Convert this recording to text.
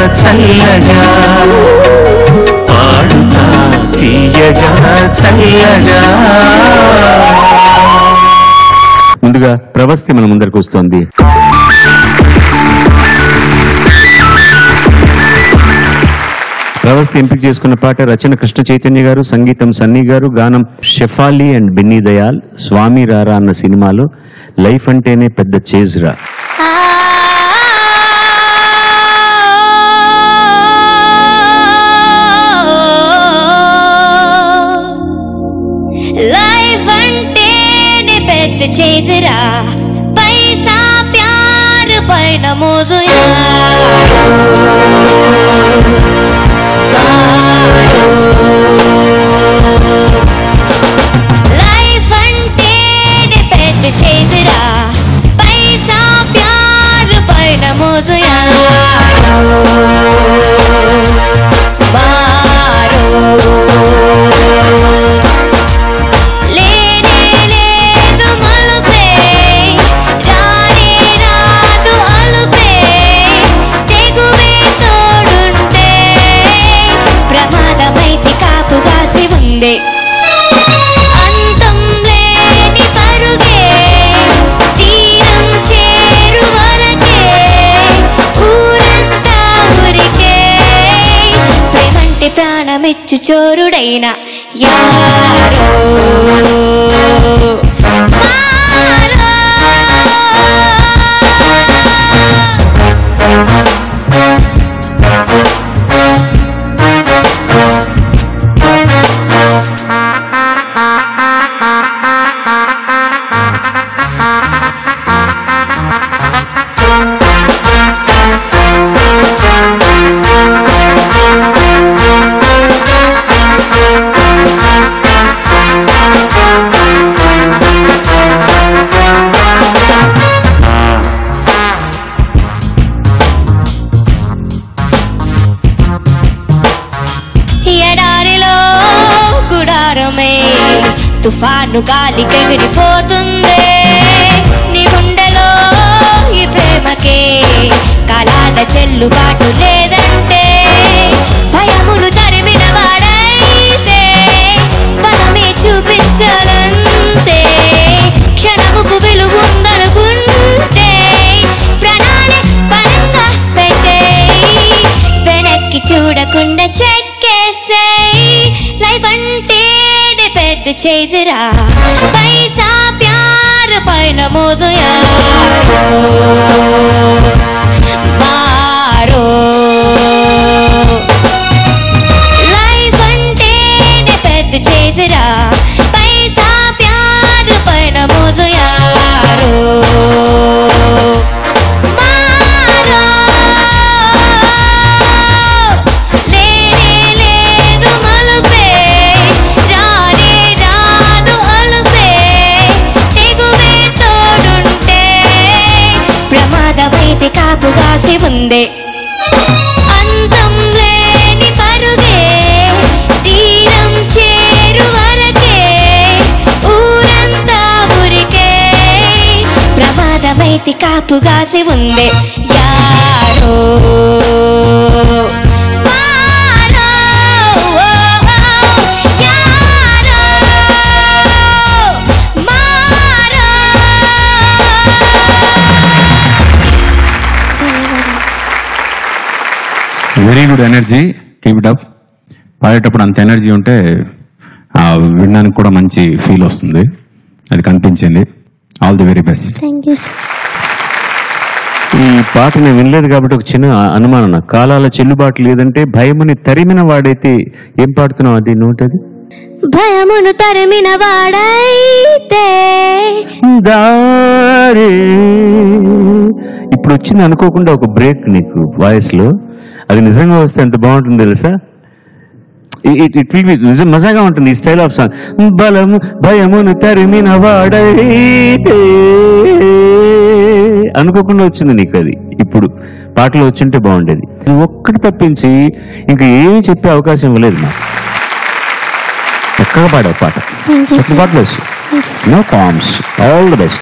చల్లగా పాడుతా తీయగా చల్లగా ముందుగా ప్రవస్తి మన ముందరికి వస్తోంది ప్రవస్తి ఎంపిక చేసుకున్న పాట రచన కృష్ణ చైతన్య గారు సంగీతం సన్నీ గారు గానం షెఫాలి అండ్ బిన్నీ దయాల్ స్వామి రారా అన్న సినిమాలో లైఫ్ అంటేనే పెద్ద చేజ్రా లైఫ్ అంటేనే పెద్ద చేసిరా పైసా ప్యార్ పైన మోజుయా లైఫ్ అంటేనే పెద్ద చేసిరా పైసా ప్యార్ పైన మోజుయా మారో లేనే లేదు మలుపే రానే రాదు అలుపే తెగువే తోడుంటే ప్రమాదమైతే కాపు కాసి ఉండే అంతం లేని పరుగే తీరం చేరు వరకే ఊరంతా ఊరికే ప్రేమంటే ప్రాణమిచ్చు చోరుడైన యారో మారో. ఎడారిలో గుడారమే తుఫాను గాలి ఎగిరిపోతుంది నీ గుండెలో ఈ ప్రేమకే కాలాల చెల్లుబాటు లేదంటే భయమును తరిమిన వాడైతే బలమే చూపించాలంతే క్షణముకు విలువుందనుకుంటే ప్రణాళి పరంగా పెట్టే వెనక్కి చూడకుండా చెక్కేసేయ్ లైఫ్ అంటేనే పెద్ద చేసిరా పైసా ప్యార్ పైన మోదుయా మారో లైఫ్ అంటేనే పెద్ద చేసిరా పైసా ప్యార్ పైన మోదుయారో లేనే లేదు మలుపే రానే రాదు అలుపే తెగువే తోడుంటే ప్రమాదమైతే కాపు కాసి ఉందే అంతం లేని పరుగే తీరం చేరు వరకే ఊరంతా ఉరికే ప్రమాదమైతే కాపు కాసి ఉందే యారో మారో, ఓ, యారో, మారో. Very good energy keep it up పాడేటప్పుడు అంత ఎనర్జీ ఉంటే ఆ, వినడానికి కూడా మంచి ఫీల్ వస్తుంది అది కనిపించింది all the very best thank you sir ఈ పాట నేను వినలేదు కాబట్టి ఒక చిన్న అనుమానం నాకు కాలాల చెల్లుబాటు లేదంటే భయముని తరిమిన వాడైతే ఏం పాడుతున్నావు అది నోట్ అది భయమును తరిమిన వాడైతే దారి ఇప్పుడు వచ్చింది అనుకోకుండా ఒక బ్రేక్ నీకు వాయిస్ లో అది నిజంగా వస్తే ఎంత బాగుంటుంది తెలుసా ఇట్ ఇట్ విల్ బి నిజం మజాగా ఉంటుంది ఈ స్టైల్ ఆఫ్ సాంగ్ బలము భయమును తరిమిన వాడైతే అనుకోకుండా వచ్చింది నీకు అది ఇప్పుడు పాటలో వచ్చింటే బాగుండేది నువ్వు ఒక్కటి తప్పించి ఇంకా ఏమీ చెప్పే అవకాశం ఇవ్వలేదు నాకు చక్కగా పాడావు పాట Thank you, sir. పాటలు no comments all the best